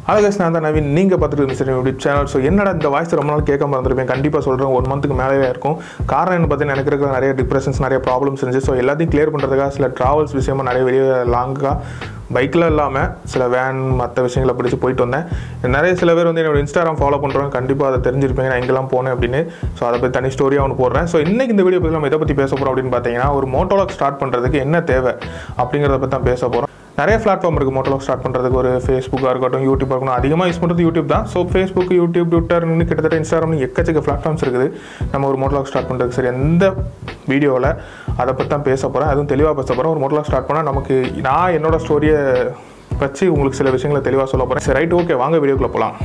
அழகஸ் நான் தான் நவீன் நீங்கள் பார்த்துட்டு இருந்துச்சு யூடியூப் சேனல் ஸோ என்னடா இந்த வாய்ஸ் ரொம்ப நாள் கேட்காம இருந்திருப்பேன் கண்டிப்பாக சொல்கிறேன் ஒன் மந்த்துக்கு மேலே இருக்கும் காரணம் என்ன பார்த்தீங்கன்னா எனக்கு இருக்கிற நிறைய டிப்ரெஷன்ஸ் நிறைய ப்ராப்ளம்ஸ் இருந்துச்சு ஸோ எல்லாத்தையும் கிளியர் பண்ணுறதுக்காக சில ட்ராவல்ஸ் விஷயமா நிறைய வெளியே லாங்காக பைக்கில் இல்லாமல் சில வேன் மற்ற விஷயங்களை பிடிச்சி போயிட்டு வந்தேன் நிறைய சில பேர் வந்து என்னோட இன்ஸ்டாகிராம் ஃபாலோ பண்ணுறவங்க கண்டிப்பாக அதை தெரிஞ்சிருப்பீங்க நான் எங்கெல்லாம் போனேன் அப்படின்னு ஸோ அதை பற்றி தனி ஸ்டோரியாக ஒன்று போடுறேன் ஸோ இன்றைக்கி இந்த வீடியோ பற்றி நம்ம இதை பற்றி பேச போகிறோம் அப்படின்னு பார்த்தீங்கன்னா ஒரு மோட்டோலாக் ஸ்டார்ட் பண்ணுறதுக்கு என்ன தேவை அப்படிங்கிறத பற்றி தான் பேச போகிறோம் நிறைய பிளாட்ஃபார்ம் இருக்குது மோட்டோலாக் ஸ்டார்ட் பண்ணுறதுக்கு ஒரு ஃபேஸ்புக்காக இருக்கட்டும் யூடியூப்பாக இருக்கட்டும் அதிகமாக யூஸ் பண்ணுறது யூடியூப் தான் ஸோ ஃபேஸ்புக் யூடியூப் ட்விட்டர் இன்னும் கிட்டத்தட்ட இன்ஸ்டாகிராம் எக்கச்சக்க பிளாட்ஃபார்ம்ஸ் இருக்குது நம்ம ஒரு மோட்டோலாக் ஸ்டார்ட் பண்ணுறதுக்கு சரி எந்த வீடியோவில் அதை பற்றி தான் பேச போகிறேன் அதுவும் தெளிவாக பேச போகிறேன் ஒரு மோட்டோலாக் ஸ்டார்ட் பண்ணால் நமக்கு நான் என்னோட ஸ்டோரியை வச்சு உங்களுக்கு சில விஷயங்களை தெளிவாக சொல்ல போகிறேன் சரி ரைட் ஓகே வாங்க வீடியோக்குள்ளே போகலாம்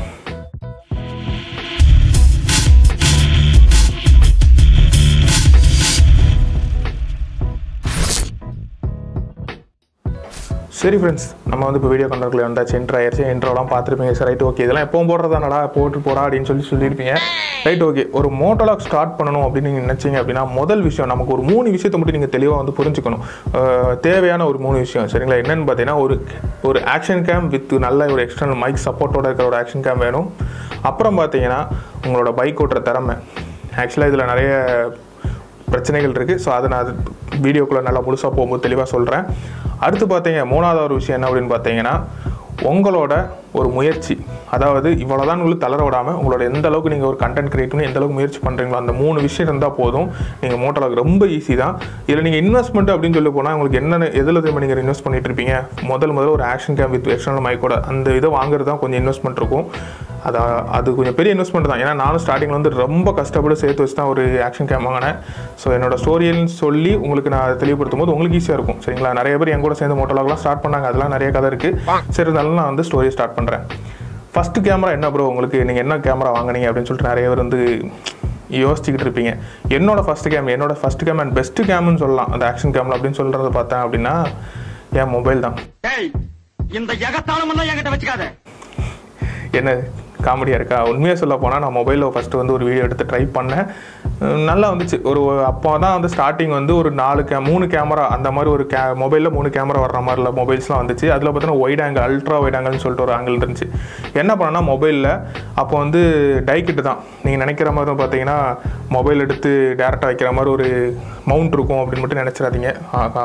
சரி ஃப்ரெண்ட்ஸ் நம்ம வந்து இப்போ வீடியோ கண்டக்டில் வந்தாச்சு என்ட்ரு ஆயிடுச்சு என்ட்ரோலாம் பார்த்துருப்பீங்க சரி ரைட் ஓகே இதெல்லாம் எப்பவும் போடுறதானடா போட்டு போடா அப்படின்னு சொல்லி சொல்லியிருப்பீங்க ரைட் ஓகே ஒரு மோட்டோலாக் ஸ்டார்ட் பண்ணணும் அப்படின்னு நீங்கள் நினச்சிங்க அப்படின்னா முதல் விஷயம் நமக்கு ஒரு மூணு விஷயத்தை மட்டும் நீங்கள் தெளிவாக வந்து புரிஞ்சுக்கணும் அஹ், தேவையான ஒரு மூணு விஷயம் சரிங்களா என்னென்னு பார்த்தீங்கன்னா ஒரு ஒரு ஆக்ஷன் கேம் வித் நல்ல ஒரு எக்ஸ்டர்னல் மைக் சப்போர்ட்டோட இருக்கிற ஒரு ஆக்ஷன் கேம் வேணும் அப்புறம் பார்த்தீங்கன்னா உங்களோட பைக் ஓட்டுற திறமை ஆக்சுவலாக இதில் நிறைய பிரச்சனைகள் இருக்குது ஸோ அதை நான் அது வீடியோக்குள்ளே நல்லா முழுசாக போகும்போது தெளிவாக சொல்கிறேன் அடுத்து பார்த்தீங்க மூணாவது ஒரு விஷயம் என்ன அப்படின்னு பார்த்தீங்கன்னா உங்களோட ஒரு முயற்சி அதாவது இவ்வளோதான் உங்களுக்கு தளர விடாமல் உங்களோட எந்த அளவுக்கு நீங்கள் ஒரு கண்டென்ட் கிரியேட் பண்ணி எந்த அளவுக்கு முயற்சி பண்ணுறீங்களோ அந்த மூணு விஷயம் இருந்தால் போதும் நீங்கள் மோட்டோலாக் ரொம்ப ஈஸி தான் இதில் நீங்கள் இன்வெஸ்ட்மெண்ட் அப்படின்னு சொல்லி போனால் உங்களுக்கு என்னென்ன எதில் திரும்ப நீங்கள் இன்வெஸ்ட் பண்ணிட்டு இருப்பீங்க முதல் முதல்ல ஒரு ஆக்ஷன் கேம் வித் எக்ஸ்டர்னல் மைக்கோட அந்த இதை வாங்குறது தான் கொஞ்சம் இன்வெஸ்ட்மெண்ட் இருக்கும் அது அது கொஞ்சம் பெரிய இன்வெஸ்ட்மெண்ட் தான் ஏன்னா நானும் ஸ்டார்டிங்கில் வந்து ரொம்ப கஷ்டப்பட்டு சேர்த்து வச்சு தான் ஒரு ஆக்ஷன் கேம் வாங்கினேன் ஸோ என்னோட ஸ்டோரின்னு சொல்லி உங்களுக்கு நான் தெளிவுபடுத்தும் போது உங்களுக்கு ஈஸியாக இருக்கும் சரிங்களா நிறைய பேர் என் கூட சேர்ந்து மோட்டோலாக்லாம் ஸ்டார்ட் பண்ணாங்க அதெல்லாம் நிறைய கதை இருக்குது சரி இருந்தாலும் நான் வந்து ஸ்டோரி ஸ்டார்ட் பண்ணுறேன் ஃபஸ்ட்டு கேமரா என்ன ப்ரோ உங்களுக்கு நீங்கள் என்ன கேமரா வாங்குனீங்க அப்படின்னு சொல்லிட்டு நிறைய பேர் வந்து யோசிச்சுக்கிட்டு இருப்பீங்க என்னோட ஃபஸ்ட்டு கேம் என்னோட ஃபஸ்ட்டு கேம் அண்ட் பெஸ்ட்டு கேம்னு சொல்லலாம் அந்த ஆக்ஷன் கேமில் அப்படின்னு சொல்கிறத பார்த்தேன் அப்படின்னா என் மொபைல் தான் டேய் இந்த எகத்தாளம் எல்லாம் என்கிட்ட வச்சுக்காத என்ன காமெடியாக இருக்கா உண்மையாக சொல்ல போனால் நான் மொபைலில் ஃபஸ்ட்டு வந்து ஒரு வீடியோ எடுத்து ட்ரை பண்ணேன் உம், நல்லா வந்துச்சு ஒரு அப்போ தான் வந்து ஸ்டார்டிங் வந்து ஒரு நாலு கே மூணு கேமரா அந்த மாதிரி ஒரு கே மொபைலில் மூணு கேமரா வர்ற மாதிரில மொபைல்ஸ்லாம் வந்துச்சு அதில் பார்த்தீங்கன்னா ஒயிட் ஆங்கிள் அல்ட்ரா ஒயிட் ஆங்கிள்னு சொல்லிட்டு ஒரு ஆங்கிள் இருந்துச்சு என்ன பண்ணேன்னா மொபைலில் அப்போ வந்து டைக்கிட்டு தான் நீங்கள் நினைக்கிற மாதிரி பார்த்தீங்கன்னா மொபைல் எடுத்து டேரெக்டாக வைக்கிற மாதிரி ஒரு மவுண்ட் இருக்கும் அப்படின்னு மட்டும் நினச்சிடாதீங்க ஆஹா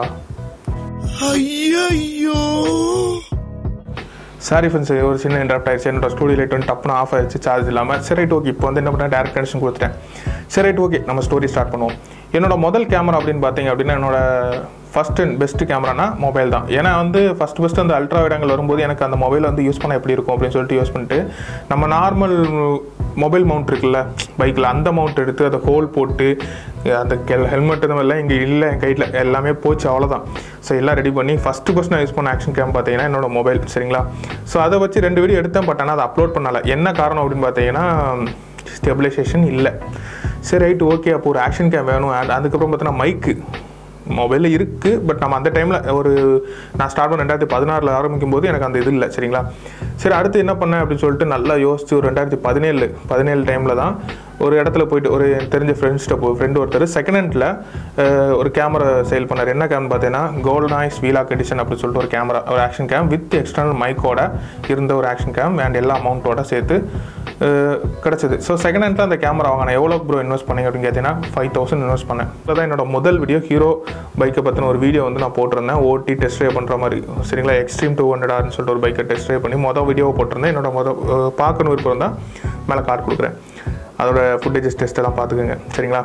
ஐயோ சாரி ஃப்ரெண்ட்ஸ் ஒரு சின்ன இன்டரப்ட் ஆயிடுச்சு என்னோட ஸ்டூடியோ லைட் வந்து டப்புனு ஆஃப் ஆயிடுச்சு சார்ஜ் இல்லாமல் சரி ரைட் ஓகே இப்போ வந்து என்ன பண்ணேன் டேரக்ட் கனெக்ஷன் கொடுத்துட்டேன் சரி ரைட் ஓகே நம்ம ஸ்டோரி ஸ்டார்ட் பண்ணுவோம் என்னோட முதல் கேமரா அப்படின்னு பார்த்தீங்க அப்படின்னா என்னோட ஃபஸ்ட் அண்ட் பெஸ்ட் கேமரானா மொபைல் தான் ஏன்னா வந்து ஃபஸ்ட் ஃபஸ்ட் அந்த அல்ட்ரா வைடங்கள் வரும்போது எனக்கு அந்த மொபைல் வந்து யூஸ் பண்ண எப்படி இருக்கும் அப்படின்னு சொல்லிட்டு யூஸ் பண்ணிட்டு நம்ம நார்மல் மொபைல் மவுண்ட் இருக்குல்ல பைக்கில் அந்த மவுண்ட் எடுத்து அதை ஹோல் போட்டு அந்த ஹெல்மெட் எல்லாம் இங்கே இல்லை என் கையில் எல்லாமே போச்சு அவ்வளோதான் ஸோ எல்லாம் ரெடி பண்ணி ஃபஸ்ட்டு ஃபஸ்ட் நான் யூஸ் பண்ண ஆக்ஷன் கேம் பார்த்தீங்கன்னா என்னோட மொபைல் சரிங்களா ஸோ அதை வச்சு ரெண்டு வீடியோ எடுத்தேன் பட் ஆனால் அதை அப்லோட் பண்ணல என்ன காரணம் அப்படின்னு பார்த்தீங்கன்னா ஸ்டெபிலைசேஷன் இல்லை சரி ரைட் ஓகே அப்போ ஒரு ஆக்ஷன் கேம் வேணும் and அதுக்கப்புறம் பார்த்தீங்கன்னா மைக்கு மொபைலில் இருக்குது பட் நம்ம அந்த டைமில் ஒரு நான் ஸ்டார்ட் பண்ண ரெண்டாயிரத்தி பதினாறில் ஆரம்பிக்கும் போது எனக்கு அந்த இது இல்லை சரிங்களா சரி அடுத்து என்ன பண்ணேன் அப்படின்னு சொல்லிட்டு நல்லா யோசிச்சு ஒரு ரெண்டாயிரத்தி பதினேழு பதினேழு டைமில் தான் ஒரு இடத்துல போயிட்டு ஒரு எனக்கு தெரிஞ்ச ஃப்ரெண்ட்ஸ்கிட்ட போ ஃப்ரெண்டு ஒருத்தர் செகண்ட் ஹேண்டில் ஒரு கேமரா சேல் பண்ணார் என்ன கேம் பார்த்தீங்கன்னா கோல்டன் நாய்ஸ் வீலாக் எடிஷன் அப்படின்னு சொல்லிட்டு ஒரு கேமரா ஒரு ஆக்ஷன் கேம் வித் எக்ஸ்டர்னல் மைக்கோட இருந்த ஒரு ஆக்ஷன் கேம் அண்ட் எல்லா அமௌண்ட்டோட சேர்த்து அஹ், கிடச்சிது ஸோ செகண்ட் ஹேண்டில் அந்த கேமரா வாங்கினேன் எவ்வளோ ப்ரோ இன்வெஸ்ட் பண்ணீங்க அப்படின்னு கேட்டீங்கன்னா ஃபைவ் தௌசண்ட் இன்வெஸ்ட் பண்ணேன் இப்போ தான் என்னோட முதல் வீடியோ ஹீரோ பைக்கை பற்றின ஒரு வீடியோ வந்து நான் போட்டிருந்தேன் ஓட்டி டெஸ்ட் ட்ரைவ் பண்ணுற மாதிரி சரிங்களா எக்ஸ்ட்ரீம் டூ ஹண்ட்ரட் ஆர்னு சொல்லிட்டு ஒரு பைக்கை டெஸ்ட் ட்ரைவ் பண்ணி மொதல் வீடியோவை போட்டிருந்தேன் என்னோட மொதல் அஹ், பார்க்கணும் விருப்பம் தான் மேலே கார்டு கொடுக்குறேன் அதோட ஃபுட்டேஜஸ் டெஸ்ட் எல்லாம் பார்த்துக்கோங்க சரிங்களா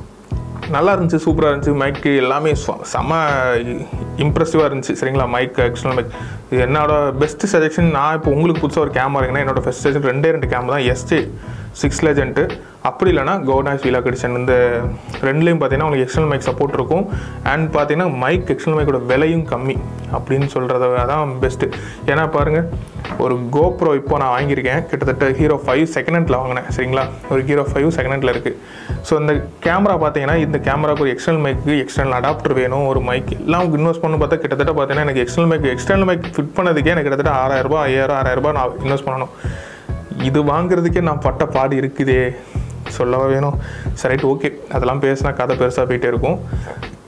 நல்லா இருந்துச்சு சூப்பராக இருந்துச்சு மைக்கு எல்லாமே ச- செம இம்ப்ரெசிவாக இருந்துச்சு சரிங்களா மைக் எக்ஸ்டர்னல் மைக் இது என்னோட பெஸ்ட் சஜஷன் நான் இப்போ உங்களுக்கு புதுசாக ஒரு கேமரா இருக்குன்னா என்னோட ஃபஸ்ட் சஜஷன் ரெண்டே ரெண்டு கேமரா தான் எஸ்ஜே சிக்ஸ் லெஜென்ட்டு அப்படி இல்லைனா கோனாஸ் வீலா கடிஷன் இந்த ரெண்டுலேயும் பார்த்தீங்கன்னா உங்களுக்கு எக்ஸ்டர்னல் மைக் சப்போர்ட் இருக்கும் அண்ட் பார்த்தீங்கன்னா மைக் எக்ஸ்டர்னல் மைக்கோட விலையும் கம்மி அப்படின்னு சொல்கிறத தான் பெஸ்ட்டு ஏன்னா பாருங்கள் ஒரு கோப்ரோ இப்போ நான் வாங்கியிருக்கேன் கிட்டத்தட்ட ஹீரோ ஃபைவ் செகண்ட் ஹேண்டில் வாங்கினேன் சரிங்களா ஒரு ஹீரோ ஃபைவ் செகண்ட் ஹேண்டில் இருக்குது ஸோ இந்த கேமரா பார்த்தீங்கன்னா இந்த கேமராக்கு ஒரு எக்ஸ்டர்னல் மைக்கு எக்ஸ்டர்னல் அடாப்டர் வேணும் ஒரு மைக் எல்லாம் இன்வெஸ்ட் பண்ணு பார்த்தா கிட்டத்தட்ட பார்த்தீங்கன்னா எனக்கு external mic external mic fit பண்ணதுக்கே எனக்கு கிட்டத்தட்ட ஆறாயிரரூபா ஐயாயிரம் ஆறாயிரரூபா நான் இன்வெஸ்ட் பண்ணணும் இது வாங்குறதுக்கே நான் பட்ட பாடு இருக்குதே சொல்லவா வேணும் சரி ரைட் ஓகே அதெல்லாம் பேசினா கதை பெருசாக போயிட்டே இருக்கும்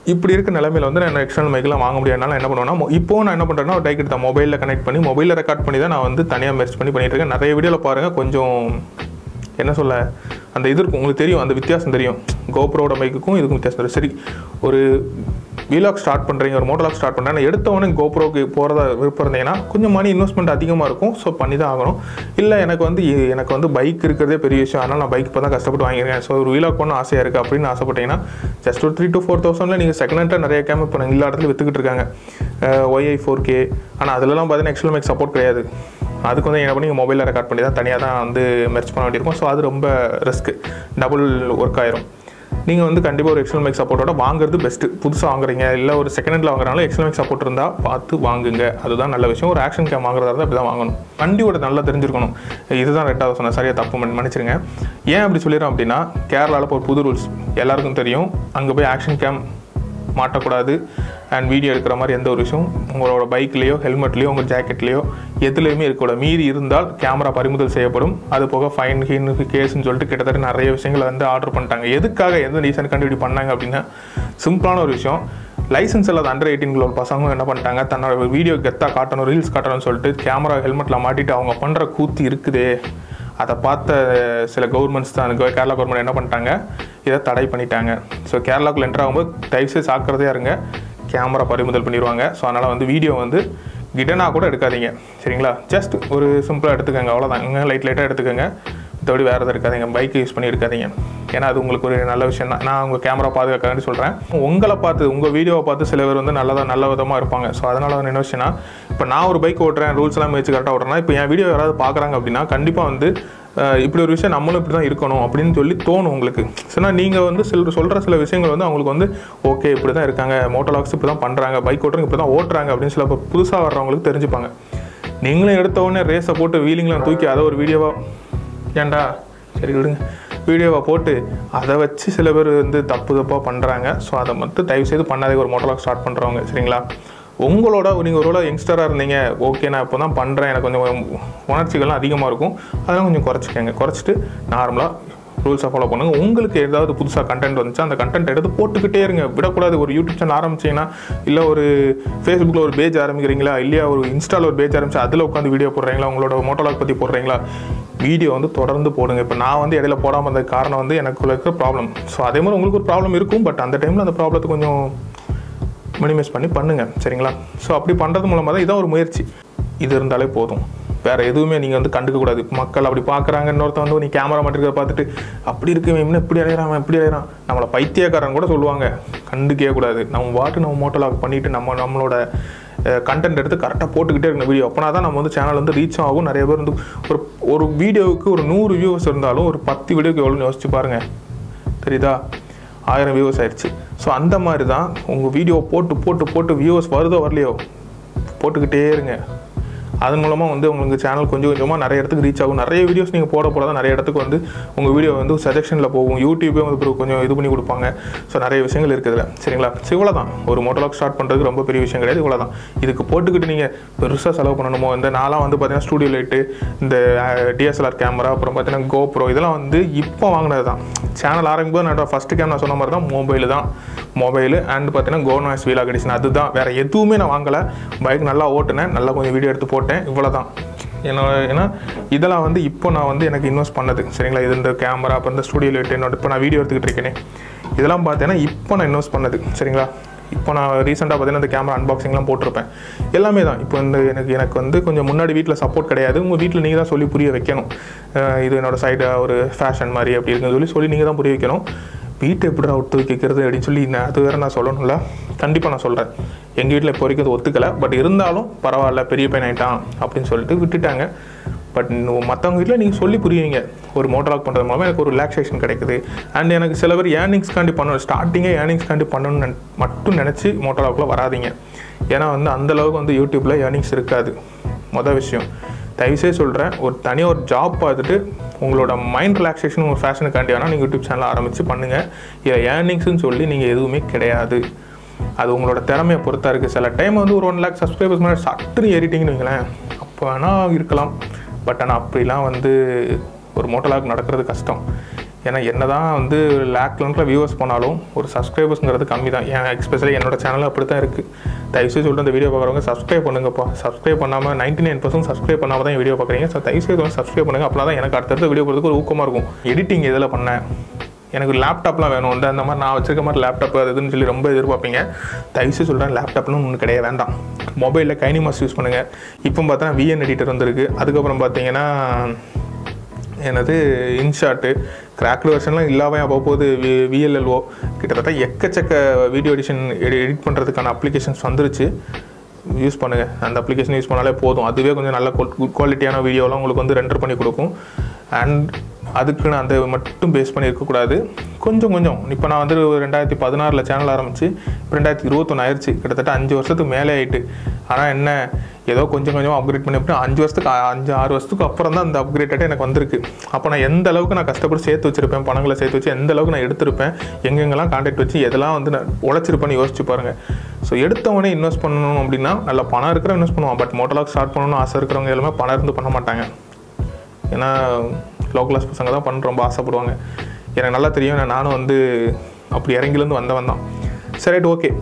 இப்படி இருக்க நிலைமையில வந்து நான் எக்ஸ்டர்னல் மைக்கெலாம் வாங்க முடியாதனால என்ன பண்ணுவேன்னா மொ- இப்போ நான் என்ன பண்ணுறேன்னா ஒரு டைக் எடுத்த மொபைலில் கனெக்ட் பண்ணி மொபைலில் ரெக்கார்ட் பண்ணி தான் நான் வந்து தனியாக மெர்ச் பண்ணி பண்ணிட்டு இருக்கேன் நிறைய வீடியோவில் பாருங்கள் கொஞ்சம் என்ன சொல்ல அந்த இது இருக்கும் உங்களுக்கு தெரியும் அந்த வித்தியாசம் தெரியும் கோப்ரோட மைக்குக்கும் இதுக்கும் வித்தியாசம் தெரியும் சரி ஒரு வீலாக் ஸ்டார்ட் பண்ணுறீங்க ஒரு மோட்டலாக் ஸ்டார்ட் பண்ணுறேன் எடுத்த உடனே கோப்ரோக்கு போகிறதா விருப்பம் இருந்தீங்கன்னா கொஞ்சம் மணி இன்வெஸ்ட்மெண்ட் அதிகமாக இருக்கும் ஸோ பண்ணி தான் ஆகணும் இல்லை எனக்கு வந்து இ- எனக்கு வந்து பைக் இருக்கிறதே பெரிய விஷயம் அதனால் நான் பைக் இப்போ தான் கஷ்டப்பட்டு வாங்கியிருக்கேன் ஸோ ஒரு வீலாக் பண்ண ஆசையாக இருக்குது அப்படின்னு ஆசைப்பட்டீங்கன்னா ஜஸ்ட் ஒரு த்ரீ to ஃபோர் தௌசண்டில் நீங்கள் செகண்ட் ஹேண்டில் நிறைய கேம் இப்போ எல்லா இடத்துலையும் விற்றுக்கிட்டு இருக்காங்க ஒய்ஐ ஃபோர் கே ஆனால் அதிலலாம் பார்த்தீங்கன்னா எக்ஸ்எல் மேக் சப்போர்ட் கிடையாது அதுக்கு வந்து என்ன பண்ணி நீங்கள் மொபைலில் ரெக்கார்ட் பண்ணி தான் தனியாக தான் வந்து மெர்ச் பண்ண வேண்டியிருக்கும் ஸோ அது ரொம்ப ரிஸ்க்கு டபுள் ஒர்க் ஆயிரும் நீங்கள் வந்து கண்டிப்பாக ஒரு எக்ஸ்எல் மேக் சப்போர்ட்டோட வாங்குறது பெஸ்ட்டு புதுசாக வாங்குறீங்க இல்லை ஒரு செகண்ட் ஹேண்டில் வாங்குறாலும் எக்ஸ்எல் மேக் சப்போர்ட் இருந்தால் பார்த்து வாங்குங்க அதுதான் நல்ல விஷயம் ஒரு ஆக்ஷன் கேம் வாங்குறதா இருந்தால் அப்படி தான் வாங்கணும் வண்டியோட நல்லா தெரிஞ்சிருக்கணும் இதுதான் ரெண்டாவது சொன்னேன் சரியாக தப்பு பண்ணி மன்னிச்சிருங்க ஏன் அப்படி சொல்லிடுறோம் அப்படின்னா கேரளாவில் இப்போ ஒரு புது ரூல்ஸ் எல்லாருக்கும் தெரியும் அங்கே போய் ஆக்ஷன் கேம் மாட்டக்கூடாது அண்ட் வீடியோ எடுக்கிற மாதிரி எந்த ஒரு விஷயம் உங்களோட பைக்லேயோ ஹெல்மெட்லேயோ உங்கள் ஜாக்கெட்லேயோ எதுலேயுமே இருக்கக்கூடாது மீறி இருந்தால் கேமரா பறிமுதல் செய்யப்படும் அது போக ஃபைன் ஹீன் கேஸ்ன்னு சொல்லிட்டு கிட்டத்தட்ட நிறைய விஷயங்களை வந்து ஆர்டர் பண்ணிட்டாங்க எதுக்காக எந்த ரீசன் கண்டுபிடி பண்ணாங்க அப்படின்னா சிம்பிளான ஒரு விஷயம் லைசன்ஸ் இல்லாத அண்டர் எயிட்டீன்களோட பசங்க என்ன பண்ணிட்டாங்க தன்னோட வீடியோ கெத்தாக காட்டணும் ரீல்ஸ் காட்டணும்னு சொல்லிட்டு கேமரா ஹெல்மெட்டில் மாட்டிட்டு அவங்க பண்ணுற கூத்து இருக்குதே அதை பார்த்த சில கவர்மெண்ட்ஸ் தான் அந்த கேரளா கவர்மெண்ட் என்ன பண்ணிட்டாங்க இதை தடை பண்ணிட்டாங்க ஸோ கேரளாக்குள்ள என்ட்ரு ஆகும்போது தயவுசெய்து சாக்கிறதே இருங்க கேமரா பறிமுதல் பண்ணிடுவாங்க ஸோ அதனால் வந்து வீடியோ வந்து கிடனா கூட எடுக்காதீங்க சரிங்களா ஜஸ்ட் ஒரு சிம்பிளாக எடுத்துக்கோங்க அவ்வளோதான் லைட் லைட்டாக எடுத்துக்கோங்க மற்றபடி வேறு எதுவும் எடுக்காதீங்க பைக் யூஸ் பண்ணி எடுக்காதீங்க ஏன்னா அது உங்களுக்கு ஒரு நல்ல விஷயம் தான் நான் உங்கள் கேமரா பாதுகாக்க சொல்கிறேன் உங்களை பார்த்து உங்கள் வீடியோவை பார்த்து சில பேர் வந்து நல்லதாக நல்ல விதமாக இருப்பாங்க ஸோ அதனால் வந்து என்ன விஷயம்னா இப்போ நான் ஒரு பைக் ஓட்டுறேன் ரூல்ஸ் எல்லாம் வச்சு கரெக்டாக ஓட்டுறேன்னா இப்போ என் வீடியோ யாராவது பார்க்குறாங்க அப்படின்னா கண்டிப்பாக வந்து அஹ், இப்படி ஒரு விஷயம் நம்மளும் இப்படி தான் இருக்கணும் அப்படின்னு சொல்லி தோணும் உங்களுக்கு சொன்னா நீங்கள் வந்து சில சொல்கிற சில விஷயங்கள் வந்து அவங்களுக்கு வந்து ஓகே இப்படி தான் இருக்காங்க மோட்டோலாக்ஸ் இப்படி தான் பண்ணுறாங்க பைக் ஓட்டுறவங்க இப்படி தான் ஓட்டுறாங்க அப்படின்னு சில புதுசாக வர்றவங்களுக்கு தெரிஞ்சுப்பாங்க நீங்களும் எடுத்த உடனே ரேஸை போட்டு வீலிங்லாம் தூக்கி அதை ஒரு வீடியோவாக ஏன்டா சரி விடுங்க வீடியோவை போட்டு அதை வச்சு சில பேர் வந்து தப்பு தப்பாக பண்ணுறாங்க ஸோ அதை மட்டும் தயவு செய்து பண்ணாதே ஒரு மோட்டோலாக் ஸ்டார்ட் பண்ணுறவங்க சரிங்களா உங்களோட நீங்கள் ஒரு யங்ஸ்டராக இருந்தீங்க ஓகே நான் இப்போ தான் பண்ணுறேன் எனக்கு கொஞ்சம் உணர்ச்சிகள்லாம் அதிகமாக இருக்கும் அதெல்லாம் கொஞ்சம் குறைச்சிக்கங்க குறைச்சிட்டு நார்மலாக ரூல்ஸை ஃபாலோ பண்ணுங்க உங்களுக்கு ஏதாவது புதுசாக கண்டென்ட் வந்துச்சு அந்த கண்டென்ட் எடுத்து போட்டுக்கிட்டே இருங்க விடக்கூடாது ஒரு யூடியூப் சேனல் ஆரம்பிச்சீங்கன்னா இல்லை ஒரு ஃபேஸ்புக்கில் ஒரு பேஜ் ஆரம்பிக்கிறீங்களா இல்லையா ஒரு இன்ஸ்டாவில் ஒரு பேஜ் ஆரம்பிச்சு அதில் உட்காந்து வீடியோ போடுறீங்களா உங்களோட மோட்டோலாக் பற்றி போடுறீங்களா வீடியோ வந்து தொடர்ந்து போடுங்க இப்போ நான் வந்து இடையில போடாமல் இருந்த காரணம் வந்து எனக்குள்ள இருக்கிற ப்ராப்ளம் ஸோ அதே மாதிரி உங்களுக்கு ஒரு ப்ராப்ளம் இருக்கும் பட் அந்த டைமில் அந்த ப்ராப்ளத்தை கொஞ்சம் மினிமைஸ் பண்ணி பண்ணுங்க சரிங்களா ஸோ அப்படி பண்ணுறது மூலமாக தான் இதான் ஒரு முயற்சி இது இருந்தாலே போதும் வேற எதுவுமே நீங்கள் வந்து கண்டுக்க கூடாது மக்கள் அப்படி பார்க்குறாங்க இன்னொருத்தன் வந்து நீ கேமரா மாட்டிருக்கிறத பார்த்துட்டு அப்படி இருக்கு இவன் இன்னும் இப்படி அலையிறான் அவன் இப்படி அலையிறான் நம்மளை பைத்தியக்காரன் கூட சொல்லுவாங்க கண்டுக்கவே கூடாது நம்ம வாட்டு நம்ம மோட்டோலாக் பண்ணிட்டு நம்ம நம்மளோட கண்டென்ட் எடுத்து கரெக்டாக போட்டுக்கிட்டே இருக்கணும் வீடியோ அப்போனா தான் நம்ம வந்து சேனல் வந்து ரீச் ஆகும் நிறைய பேர் வந்து ஒரு ஒரு வீடியோவுக்கு ஒரு நூறு வியூவர்ஸ் இருந்தாலும் ஒரு பத்து வீடியோக்கு எவ்வளோன்னு யோசிச்சு பாருங்க தெரியுதா ஆயிரம் வியூவர்ஸ் ஆயிடுச்சு ஸோ அந்த மாதிரி தான் உங்கள் வீடியோ போட்டு போட்டு போட்டு வியூவர்ஸ் வருதோ வரலையோ போட்டுக்கிட்டே இருங்க அதன் மூலமாக வந்து உங்களுக்கு சேனல் கொஞ்சம் கொஞ்சமாக நிறைய இடத்துக்கு ரீச் ஆகும் நிறைய வீடியோஸ் நீங்கள் போட போட தான் நிறைய இடத்துக்கு வந்து உங்கள் வீடியோ வந்து சஜஷனில் போகும் யூடியூபே வந்து அப்புறம் கொஞ்சம் இது பண்ணி கொடுப்பாங்க ஸோ நிறைய விஷயங்கள் இருக்குதுல சரிங்களா ஸோ இவ்வளோ தான் ஒரு மோட்டோலாக் ஸ்டார்ட் பண்ணுறதுக்கு ரொம்ப பெரிய விஷயம் கிடையாது இவ்வளோ தான் இதுக்கு போட்டுக்கிட்டு நீங்கள் பெருசாக செலவு பண்ணணுமோ இந்த நாளாக வந்து பார்த்தீங்கன்னா ஸ்டூடியோ லைட்டு இந்த டிஎஸ்எல்ஆர் கேமரா அப்புறம் பார்த்தீங்கன்னா கோப்ரோ இதெல்லாம் வந்து இப்போ வாங்கினது தான் சேனல் ஆரம்பிக்கும்போது நான் ஃபஸ்ட்டு கேம் நான் சொன்ன மாதிரி தான் மொபைல் தான் மொபைல் அண்ட் பார்த்தீங்கன்னா கோ நாய்ஸ் வீலாக் எடிஷன் அதுதான் வேறு எதுவுமே நான் வாங்கலை பைக் நல்லா ஓட்டினேன் நல்லா கொஞ்சம் வீடியோ எடுத்து போட்டேன் இவ்வளோ தான் என்னோட ஏன்னா இதெல்லாம் வந்து இப்போ நான் வந்து எனக்கு இன்வெஸ்ட் பண்ணது சரிங்களா இது இந்த கேமரா அப்புறம் இந்த ஸ்டூடியோ லைட் என்னோட இப்போ நான் வீடியோ எடுத்துக்கிட்டு இருக்கேனே இதெல்லாம் பார்த்தீங்கன்னா இப்போ நான் இன்வெஸ்ட் பண்ணது சரிங்களா இப்போ நான் ரீசெண்டாக பார்த்தீங்கன்னா இந்த கேமரா அன்பாக்சிங்லாம் போட்டிருப்பேன் எல்லாமே தான் இப்போ இந்த எனக்கு எனக்கு வந்து கொஞ்சம் முன்னாடி வீட்டில் சப்போர்ட் கிடையாது உங்கள் வீட்டில் நீங்கள் தான் சொல்லி புரிய வைக்கணும் அஹ் இது என்னோட சைடு ஒரு ஃபேஷன் மாதிரி அப்படி இருக்குன்னு சொல்லி சொல்லி நீங்கள் தான் புரிய வைக்கணும் வீட்டை எப்படி ஒத்து வைக்கிறது அப்படின்னு சொல்லி நான் அது வேறு நான் சொல்லணும்ல கண்டிப்பாக நான் சொல்கிறேன் எங்கள் வீட்டில் இப்போ வரைக்கும் அது ஒத்துக்கலை பட் இருந்தாலும் பரவாயில்ல பெரிய பையன் ஆயிட்டான் அப்படின்னு சொல்லிட்டு விட்டுட்டாங்க பட் மற்றவங்க வீட்டில் நீங்கள் சொல்லி புரியுவீங்க ஒரு மோட்டராக் பண்ணுறது மூலமாக எனக்கு ஒரு ரிலாக்ஸேஷன் கிடைக்குது அண்ட் எனக்கு சில பேர் ஏர்னிங்ஸ்காண்டி பண்ணணும் ஸ்டார்டிங்கே ஏர்னிங்ஸ்காண்டி பண்ணணும்னு நினை- மட்டும் நினச்சி மோட்டராக்குள்ளே வராதீங்க ஏன்னா வந்து அந்த அளவுக்கு வந்து யூடியூப்பில் ஏர்னிங்ஸ் இருக்காது மொதல் விஷயம் தயவுசெய்து சொல்கிறேன் ஒரு தனியாக ஒரு ஜாப் பார்த்துட்டு உங்களோட மைண்ட் ரிலாக்ஸேஷன் உங்கள் ஃபேஷனுக்காண்டி வேணால் நீங்கள் யூடியூப் சேனல் ஆரம்பித்து பண்ணுங்கள் இதில் ஏர்னிங்ஸ்னு சொல்லி நீங்கள் எதுவுமே கிடையாது அது உங்களோட திறமையை பொறுத்தா இருக்குது சில டைம் வந்து ஒரு ஒன் லேக் சப்ஸ்கிரைபர்ஸ் மேலே சட்டுன்னு ஏறிட்டீங்கன்னு வைங்களேன் அப்போ வேணால் இருக்கலாம் பட் ஆனால் அப்படிலாம் வந்து ஒரு மோட்டலாக் நடக்கிறது கஷ்டம் ஏன்னா என்ன தான் வந்து லேக் கணக்கில் வியூவர்ஸ் போனாலும் ஒரு சப்ஸ்கிரைபர்ஸ்ங்கிறது கம்மி தான் ஏன் எக்ஸ்பெஷலி என்னோட சேனல் அப்படி தான் இருக்குது தயவுசெய்து சொல்லிட்டு அந்த வீடியோ பார்க்குறவங்க சப்ஸ்கிரைப் பண்ணுங்கப்பா சப்ஸ்கிரைப் பண்ணாமல் நைன்டி நைன் பர்சன்ட் சப்ஸ்கிரைப் பண்ணாமல் தான் வீடியோ பார்க்குறீங்க ஸோ தயவுசெய்து வந்து சப்ஸ்கிரைப் பண்ணுங்கள் அப்போ தான் எனக்கு அடுத்தடுத்த வீடியோ போகிறதுக்கு ஒரு ஊக்கமாக இருக்கும் எடிட்டிங் எதில் பண்ணேன் எனக்கு லேப்டாப்லாம் வேணும் இந்த அந்த மாதிரி நான் வச்சிருக்க மாதிரி லேப்டாப் அது இதுன்னு சொல்லி ரொம்ப எதிர்பார்ப்பீங்க தயவுசெய்து சொல்கிறேன் லேப்டாப்லாம் ஒன்று கிடையாது வேண்டாம் மொபைலில் கைனிமாஸ் யூஸ் பண்ணுங்கள் இப்போ பார்த்தா விஎன் எடிட்டர் வந்திருக்கு அதுக்கப்புறம் பார்த்தீங்கன்னா என்னது இன்ஷாட்டு கிராக்டு வெர்ஷன்லாம் இல்லாமல் அவ்வப்போது வி விஎல்எல்ஓ கிட்டத்தட்ட எக்கச்சக்க வீடியோ எடிஷன் எடி எடிட் பண்ணுறதுக்கான அப்ளிகேஷன்ஸ் வந்துருச்சு யூஸ் பண்ணுங்கள் அந்த அப்ளிகேஷன் யூஸ் பண்ணாலே போதும் அதுவே கொஞ்சம் நல்ல குட் குவாலிட்டியான வீடியோலாம் உங்களுக்கு வந்து ரெண்டர் பண்ணி கொடுக்கும் அண்ட் அதுக்குன்னு அந்த மட்டும் பேஸ் பண்ணி இருக்கக்கூடாது கொஞ்சம் கொஞ்சம் இப்போ நான் வந்து ஒரு ரெண்டாயிரத்தி பதினாறில் சேனல் ஆரம்பித்து இப்போ ரெண்டாயிரத்தி இருபத்தொன்று ஆயிடுச்சு கிட்டத்தட்ட அஞ்சு வருஷத்துக்கு மேலே ஆயிட்டு ஆனால் என்ன ஏதோ கொஞ்சம் கொஞ்சம் அப்கிரேட் பண்ணி அப்படி அஞ்சு வருஷத்துக்கு அ- அஞ்சு ஆறு வருஷத்துக்கு அப்புறம் தான் அந்த அப்கிரேட்டே எனக்கு வந்திருக்கு அப்போ நான் எந்த அளவுக்கு நான் கஷ்டப்பட்டு சேர்த்து வச்சிருப்பேன் பணங்களை சேர்த்து வச்சு எந்த அளவுக்கு நான் எடுத்திருப்பேன் எங்கெங்கெல்லாம் கான்டாக்ட் வச்சு எதெல்லாம் வந்து நான் உழைச்சிருப்பேன்னு யோசிச்சு பாருங்கள் ஸோ எடுத்தவொடனே இன்வெஸ்ட் பண்ணணும் அப்படின்னா நல்ல பணம் இருக்கிற இன்வெஸ்ட் பண்ணுவான் பட் மோட்டலாக் ஸ்டார்ட் பண்ணணும்னு ஆசை இருக்கிறவங்க எல்லாமே பணம் இருந்து பண்ண மாட்டாங்க ஏன்னா லோ கிளாஸ் பசங்க தான் பண்ண ரொம்ப ஆசைப்படுவாங்க எனக்கு நல்லா தெரியும் ஏன்னா நானும் வந்து அப்படி இறங்கிலேருந்து வந்தவன் தான் சரி ரைட் ஓகே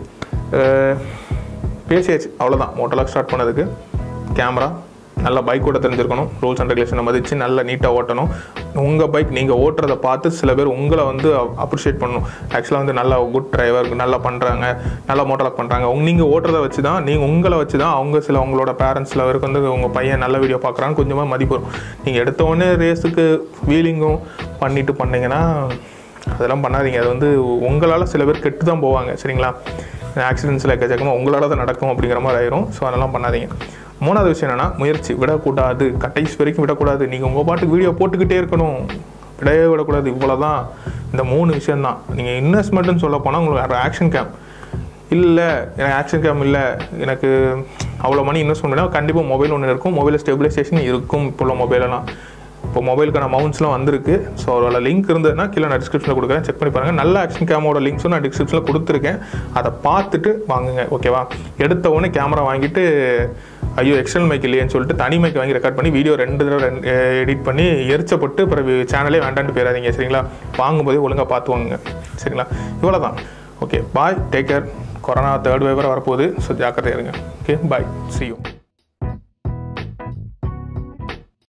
பேசியாச்சு அவ்வளோதான் மோட்டலாக் ஸ்டார்ட் பண்ணதுக்கு கேமரா நல்ல பைக் ஓட்ட தெரிஞ்சிருக்கணும் ரூல்ஸ் அண்ட் ரெகுலேஷனை மதித்து நல்லா நீட்டாக ஓட்டணும் உங்கள் பைக் நீங்கள் ஓட்டுறதை பார்த்து சில பேர் உங்களை வந்து அப்ரிஷியேட் பண்ணணும் ஆக்சுவலாக வந்து நல்லா குட் டிரைவர் நல்லா பண்ணுறாங்க நல்லா மோட்டலாக் பண்ணுறாங்க உங்க நீங்கள் ஓட்டுறதை வச்சு தான் நீங்கள் உங்களை வச்சு தான் அவங்க சில உங்களோட பேரண்ட்ஸில் வரைக்கும் வந்து உங்கள் பையன் நல்ல வீடியோ பார்க்குறான்னு கொஞ்சமாக மதிப்பு வரும் நீங்கள் எடுத்த உடனே ரேஸுக்கு வீலிங்கும் பண்ணிட்டு பண்ணீங்கன்னா அதெல்லாம் பண்ணாதீங்க அது வந்து உங்களால் சில பேர் கெட்டு தான் போவாங்க சரிங்களா ஆக்சிடென்ட்ஸில் எக்கச்சக்கமாக உங்களால் தான் நடக்கும் அப்படிங்கிற மாதிரி ஆயிரும் ஸோ அதெல்லாம் பண்ணாதீங்க மூணாவது விஷயம் என்னென்னா முயற்சி விடக்கூடாது கடைசி வரைக்கும் விடக்கூடாது நீங்கள் உங்கள் பாட்டுக்கு வீடியோ போட்டுக்கிட்டே இருக்கணும் விடவே விடக்கூடாது இவ்வளோ தான் இந்த மூணு விஷயம்தான் நீங்கள் இன்வெஸ்ட்மெண்ட்டுன்னு சொல்ல போனால் உங்களுக்கு ஆக்ஷன் கேம் இல்லை எனக்கு ஆக்ஷன் கேம் இல்லை எனக்கு அவ்வளோ மணி இன்வெஸ்ட் பண்ணா கண்டிப்பாக மொபைல் ஒன்று இருக்கும் மொபைல் ஸ்டெபிலைசேஷன் இருக்கும் இப்போ உள்ள மொபைலெல்லாம் இப்போ மொபைலுக்கான மவுண்ட்ஸ்லாம் வந்திருக்கு ஸோ அதோட லிங்க் இருந்ததுன்னா கீழே நான் டிஸ்கிரிப்ஷனில் கொடுக்குறேன் செக் பண்ணி பாருங்கள் நல்ல ஆக்ஷன் கேமோட லிங்க்ஸும் நான் டிஸ்கிரிப்ஷனில் கொடுத்துருக்கேன் அதை பார்த்துட்டு வாங்குங்க ஓகேவா எடுத்த உடனே கேமரா வாங்கிட்டு ஐயோ எக்ஸ்டர்னல் மைக் இல்லையேன்னு சொல்லிட்டு தனி மைக் வாங்கி ரெக்கார்ட் பண்ணி வீடியோ ரெண்டு தடவை எடிட் பண்ணி எரிச்சப்பட்டு பிறகு சேனலே வேண்டான்ட்டு போயிடாதீங்க சரிங்களா வாங்கும்போதே ஒழுங்காக பார்த்து வாங்குங்க சரிங்களா இவ்வளோ தான் okay bye take care corona third wave வரப்போகுது ஸோ ஜாக்கிரதையா இருங்க ஓகே பாய் see you